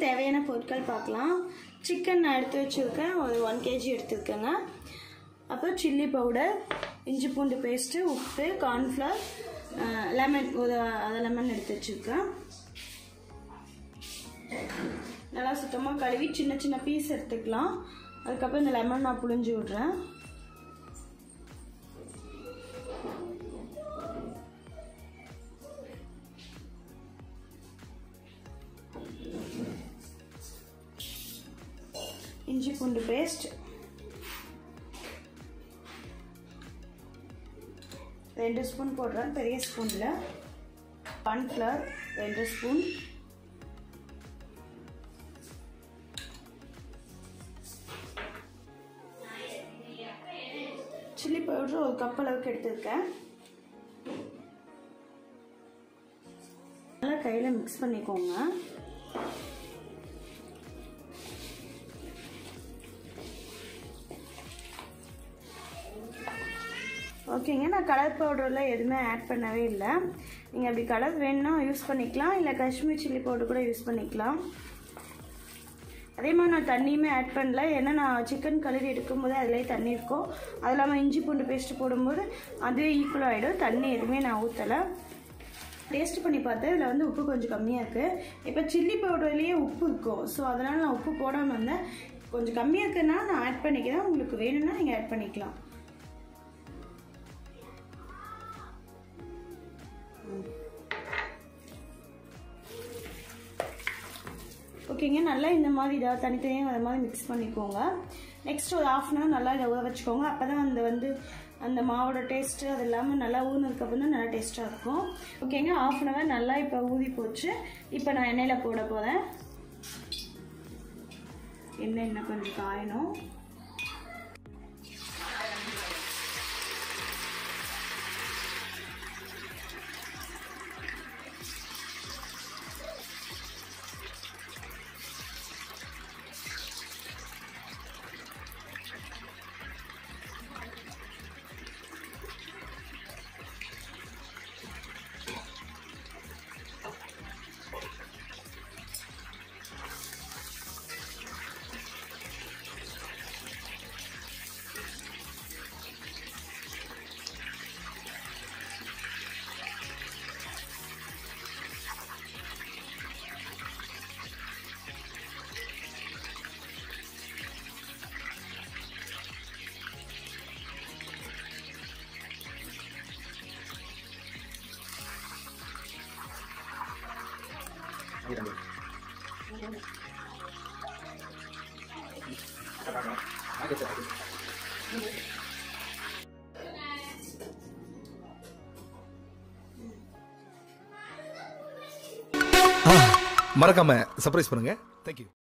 தேவையான பொருட்கள் பார்க்கலாம் சிக்கன் நான் எடுத்து வச்சுருக்கேன் ஒரு ஒன் கேஜி எடுத்துருக்கேங்க அப்புறம் சில்லி பவுடர் இஞ்சி பூண்டு பேஸ்ட்டு உப்பு கார்ன்ஃப்ளவர் லெமன் ஒரு அதை லெமன் எடுத்து வச்சுருக்கேன் நல்லா சுத்தமாக கழுவி சின்ன சின்ன பீஸ் எடுத்துக்கலாம் அதுக்கப்புறம் இந்த லெமன் நான் புழிஞ்சு விட்றேன் இஞ்சி பூண்டு பேஸ்ட் ரெண்டு ஸ்பூன் போடுறேன் பெரிய ஸ்பூனில் கார்ன்ஃப்ளவர் ரெண்டு ஸ்பூன் சில்லி பவுடர் ஒரு கப் அளவுக்கு எடுத்திருக்கேன் நல்லா கையில் மிக்ஸ் பண்ணிக்கோங்க ஓகேங்க நான் கலர் பவுடரில் எதுவுமே ஆட் பண்ணவே இல்லை நீங்கள் அப்படி கலர் வேணும்னா யூஸ் பண்ணிக்கலாம் இல்லை காஷ்மீர் சில்லி பவுடர் கூட யூஸ் பண்ணிக்கலாம் அதே மாதிரி நான் தண்ணியுமே ஆட் பண்ணல ஏன்னா நான் சிக்கன் கலரி எடுக்கும்போது அதிலே தண்ணி இருக்கும் அது இல்லாமல் இஞ்சி பூண்டு பேஸ்ட்டு போடும்போது அதுவே ஈக்குவல் ஆகிடும் தண்ணி எதுவுமே நான் ஊற்றலை டேஸ்ட் பண்ணி பார்த்தேன் இதில் வந்து உப்பு கொஞ்சம் கம்மியாக இருக்குது இப்போ சில்லி பவுடர்லேயே உப்பு இருக்கும் ஸோ அதனால் நான் உப்பு போடாமல் இருந்தேன் கொஞ்சம் கம்மியாக இருக்குன்னா நான் ஆட் பண்ணிக்கிறேன் உங்களுக்கு வேணும்னா நீங்கள் ஆட் பண்ணிக்கலாம் ஓகேங்க நல்லா இந்த மாதிரி இதாக தனித்தனியாக அந்த மாதிரி மிக்ஸ் பண்ணிக்கோங்க நெக்ஸ்ட் ஒரு ஆஃப் அன் ஹவர் நல்லா இதை ஊற வச்சுக்கோங்க அப்போ தான் அந்த வந்து அந்த மாவோட டேஸ்ட்டு அது இல்லாமல் நல்லா ஊறினதுக்கப்புறம் தான் நல்லா டேஸ்ட்டாக இருக்கும் ஓகேங்க ஆஃப் அன் ஹவர் நல்லா இப்போ ஊறி போச்சு இப்போ நான் எண்ணெயில் போட போகிறேன் எண்ணெய் இன்னும் கொஞ்சம் காயணும் மறக்காம சர்ப்ரைஸ் பண்ணுங்க தேங்க்யூ